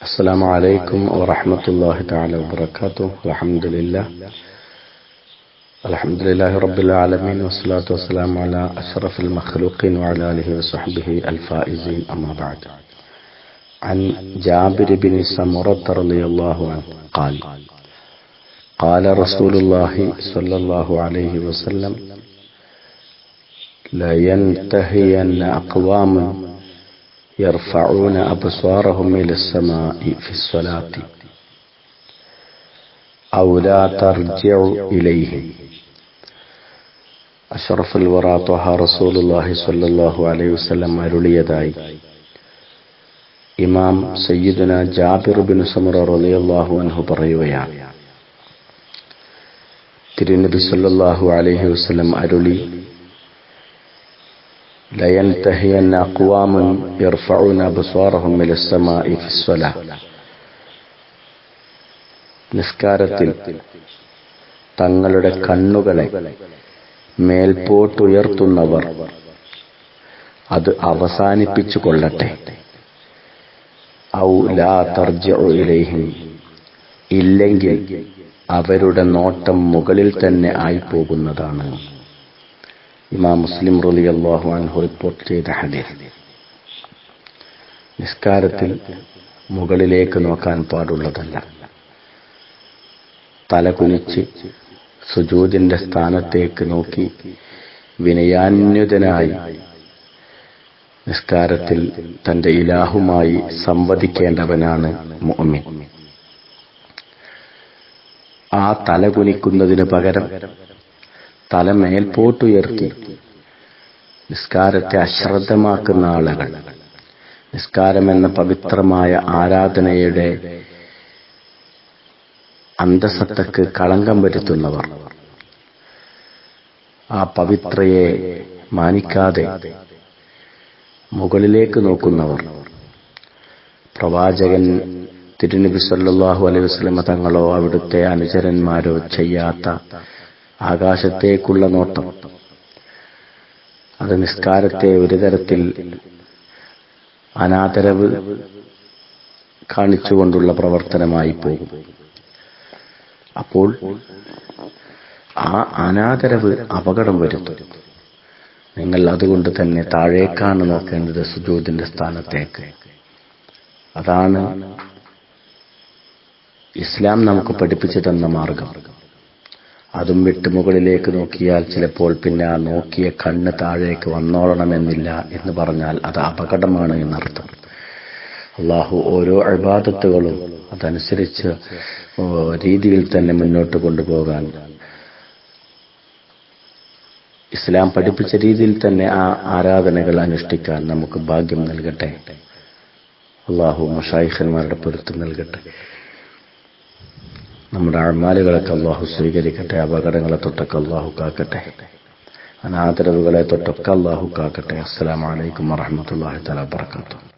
السلام عليكم ورحمة الله تعالى وبركاته الحمد لله الحمد لله رب العالمين والصلاة والسلام على أشرف المخلوقين وعلى آله وصحبه الفائزين أما بعد عن جابر بن سمرة رضي الله عنه قال قال رسول الله صلى الله عليه وسلم لا ينتهين أقوام يرفعون أبصارهم إلى السماء في الصلاة أو لا ترجع إليهم أشرف الورى طه رسول الله صلى الله عليه وسلم അരുളിയതായി ഇമാം സയ്യിദുന ജാബിർ ബിൻ സമറ റളിയല്ലാഹു അൻഹു പറയുകയാണ് തിരുനബി സല്ലല്ലാഹു അലൈഹി വസല്ലം അരുളി لينتهين أقوام يرفعون أبصارهم إلى السماء في الصلاة നിസ്കാരത്തിൽ തങ്ങളുടെ കണ്ണുകളെ മേൽപോട്ടുയർത്തുന്നവർ അത് അവസാനിപ്പിച്ചു കൊള്ളട്ടെ ഔ ലാ തർജിഉ ഇലൈഹിം ഇല്ലെങ്കിൽ അവരുടെ നോട്ടം മുകളിൽ തന്നെ ആയിപ്പോകുന്നതാണ് ഇമാം മുസ്ലിം റലി അള്ളാഹു അൻഹു റിപ്പോർട്ട് ചെയ്ത ഹദീസ് നിസ്കാരത്തിൽ മുകളിലേക്ക് നോക്കാൻ പാടുള്ളതല്ല തല കുനിച്ച് സുജൂദിന്റെ സ്ഥാനത്തേക്ക് നോക്കി വിനയാന്യുതനായി നിസ്കാരത്തിൽ തന്റെ ഇലാഹുമായി സംവദിക്കേണ്ടവനാണ് മുഅ്മിൻ ആ തല കുനിക്കുന്നതിന് പകരം തല മേൽപോട്ടുയർത്തി നിസ്കാരത്തെ അശ്രദ്ധമാക്കുന്ന ആളുകൾ നിസ്കാരം എന്ന പവിത്രമായ ആരാധനയുടെ അന്തസത്തക്ക് കളങ്കം വരുത്തുന്നവർ ആ പവിത്രയെ മാനിക്കാതെ മുകളിലേക്ക് നോക്കുന്നവർ പ്രവാചകൻ തിരുനബി സല്ലാഹു അലൈഹി വസ്ലമ തങ്ങളോ അവിടുത്തെ അനുചരന്മാരോ ചെയ്യാത്ത ആകാശത്തേക്കുള്ള നോട്ടം അത് നിസ്കാരത്തെ ഒരു തരത്തിൽ അനാദരവ് കാണിച്ചുകൊണ്ടുള്ള പ്രവർത്തനമായി പോകും അപ്പോൾ ആ അനാദരവ് അപകടം വരുത്തും നിങ്ങൾ അതുകൊണ്ട് തന്നെ താഴേക്കാണ് നോക്കേണ്ടത് സുജൂദിന്റെ സ്ഥാനത്തേക്ക് അതാണ് ഇസ്ലാം നമുക്ക് പഠിപ്പിച്ചു തന്ന മാർഗം അതും വിട്ട് മുകളിലേക്ക് നോക്കിയാൽ ചിലപ്പോൾ പിന്നെ ആ നോക്കിയ കണ്ണ് താഴേക്ക് വന്നോളണമെന്നില്ല എന്ന് പറഞ്ഞാൽ അത് അപകടമാണ് എന്നർത്ഥം അള്ളാഹു ഓരോ അഴിബാദത്തുകളും അതനുസരിച്ച് രീതിയിൽ തന്നെ മുന്നോട്ട് കൊണ്ടുപോകാൻ ഇസ്ലാം പഠിപ്പിച്ച രീതിയിൽ തന്നെ ആ ആരാധനകൾ അനുഷ്ഠിക്കാൻ നമുക്ക് ഭാഗ്യം നൽകട്ടെ അള്ളാഹു മഷായിഖന്മാരുടെ പൊരുത്തം നൽകട്ടെ നമ്മുടെ അഴമാലുകളൊക്കെ അള്ളാഹു സ്വീകരിക്കട്ടെ അപകടങ്ങളെ തൊട്ടൊക്കെ അള്ളാഹു കാക്കട്ടെ അനാദരവുകളെ തൊട്ടൊക്കെ അള്ളാഹു കാക്കട്ടെ അസ്സലാമലൈക്കും വറഹമത്തല്ലാഹി തല വർക്കാത്തു